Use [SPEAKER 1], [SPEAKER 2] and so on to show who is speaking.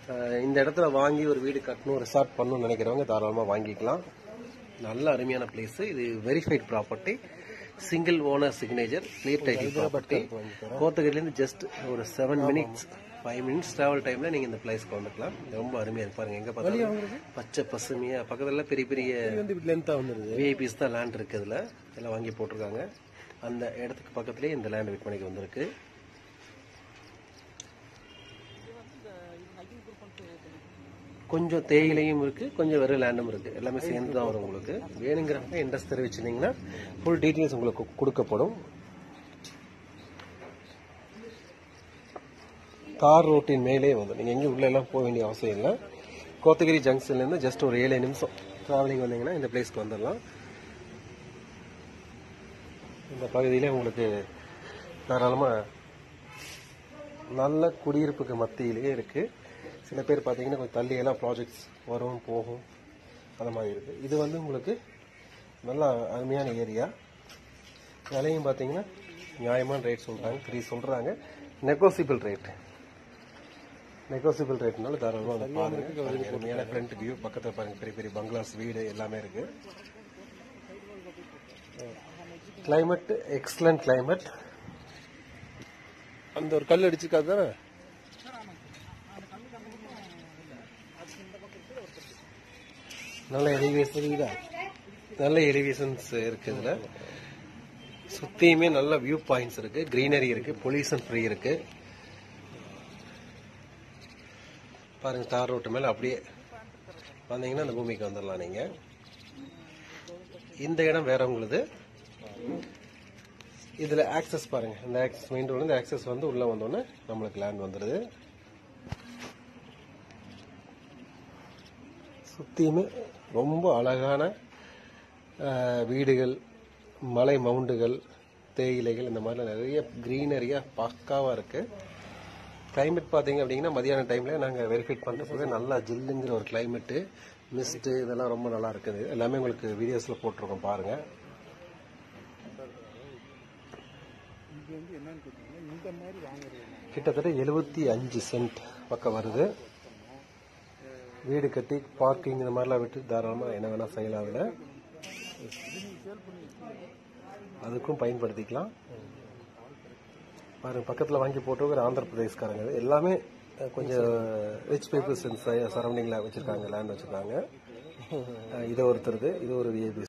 [SPEAKER 1] அஹ் இந்த இடத்துல வாங்கி ஒரு வீடு கட்டணும் ரிசார்ட் பண்ணணும்னு நினைக்கிறவங்க தாராளமாக வாங்கிக்கலாம் நல்ல அருமையான பிளேஸ் இது verified property single owner signature clear title property கோத்தகிரிலேருந்து ஜஸ்ட் ஒரு seven minutes five minutes travel டைம்ல நீங்க இந்த பிளேஸ்க்கு வந்துக்கலாம் இது ரொம்ப அருமையா இருக்கு பாருங்க எங்க பார்த்தாலும் பச்சை பசுமையா பக்கத்துல பெரிய பெரிய
[SPEAKER 2] வந்து லென்த்தா வந்துருது
[SPEAKER 1] விஐபிஸ் தான் லேண்ட் இருக்கு இதுல எல்லாம் வாங்கி போட்டிருக்காங்க அந்த இடத்துக்கு பக்கத்துலயே இந்த லேண்ட் விற்பனைக்கு வந்திருக்கு கொஞ்சம் தேயிலையும் இருக்கு கொஞ்சம் வெறும் லேண்டும் இருக்கு எல்லாமே சேர்ந்து தான் வரும் உங்களுக்கு வேணுங்கிறப்ப இன்ட்ரெஸ்ட் தெரிவிச்சிருந்தீங்கன்னா ஃபுல் டீட்டெயில்ஸ் உங்களுக்கு கொடுக்கப்படும் தார் ரோட்டின் மேலே வந்து நீங்கள் எங்கேயும் உள்ள எல்லாம் போக வேண்டிய அவசியம் இல்லை கோத்தகிரி ஜங்ஷன்லேருந்து ஜஸ்ட் ஒரு ஏழு நிமிஷம் ட்ராவலிங் வந்தீங்கன்னா இந்த பிளேஸ்க்கு வந்துடலாம் இந்த பகுதியிலே உங்களுக்கு தாராளமாக நல்ல குடியிருப்புக்கு மத்தியிலேயே இருக்கு சில பேர் பார்த்தீங்கன்னா கொஞ்சம் தள்ளி எல்லாம் ப்ராஜெக்ட்ஸ் வரும் போகும் அந்த மாதிரி இருக்கு இது வந்து உங்களுக்கு நல்ல அருமையான ஏரியா விலையும் பார்த்தீங்கன்னா நியாயமான ரேட் சொல்றாங்க த்ரீ சொல்றாங்க நெகோசிபிள் ரேட் நெகோசிபிள் ரேட்னால தாராளமாக வந்து பாருங்க பாருங்க, அருமையான ஃப்ரண்ட் வியூ பக்கத்தில் பாருங்க பெரிய பெரிய பங்களாஸ் வீடு எல்லாமே இருக்கு கிளைமேட் எக்ஸலண்ட் கிளைமேட்
[SPEAKER 2] அந்த ஒரு கல் அடிச்சிருக்காது தானே
[SPEAKER 1] நல்ல எலிவேஷன் நல்ல எலிவேஷன்ஸ் இருக்கு இதுல சுத்தியுமே நல்ல வியூ பாயிண்ட்ஸ் இருக்கு கிரீனரி இருக்கு பொல்யூஷன் ஃப்ரீ இருக்கு பாருங்க தார் ரோட்டு மேல அப்படியே வந்தீங்கன்னா அந்த பூமிக்கு வந்துடலாம் நீங்க இந்த இடம் வேற உங்களுது இதுல ஆக்சஸ் பாருங்க இந்த ஆக்சஸ் மெயின் ரோடு இந்த ஆக்சஸ் வந்து உள்ள வந்தோடனே நம்மளுக்கு லேண்ட் வந்துடுது சுத்தியுமே ரொம்ப அழகான அஹ், வீடுகள் மலை மவுண்டுகள் தேயிலைகள் இந்த மாதிரிலாம் நிறைய க்ரீனரியா பக்காவா இருக்கு கிளைமேட் பார்த்தீங்க அப்படிங்கன்னா மதியான டைம்ல நாங்க வெரிஃபை பண்ணுறப்பவே நல்லா ஜில்லுங்கிற ஒரு கிளைமேட்டு மிஸ்ட் இதெல்லாம் ரொம்ப நல்லா இருக்குது எல்லாமே உங்களுக்கு வீடியோஸ்ல போட்டிருக்கோம் பாருங்க கிட்டத்தட்ட எழுபத்தி அஞ்சு சென்ட் பக்கம் வருது வீடு கட்டி பார்க்கிங் இந்த மாதிரிலாம் விட்டு தாராளமாக என்ன வேணால் செய்யலாம் அதில் அதுக்கும் பயன்படுத்திக்கலாம் பாருங்க பக்கத்தில் வாங்கி போட்டு ஆந்திர பிரதேஷ்காரங்க இது. எல்லாமே அஹ், கொஞ்சம் ரிச் பீப்புள்ஸ் சரௌண்டிங்கில் வச்சுருக்காங்க லேண்ட் வச்சுருக்காங்க இது ஒருத்தருது இது ஒரு விஐபி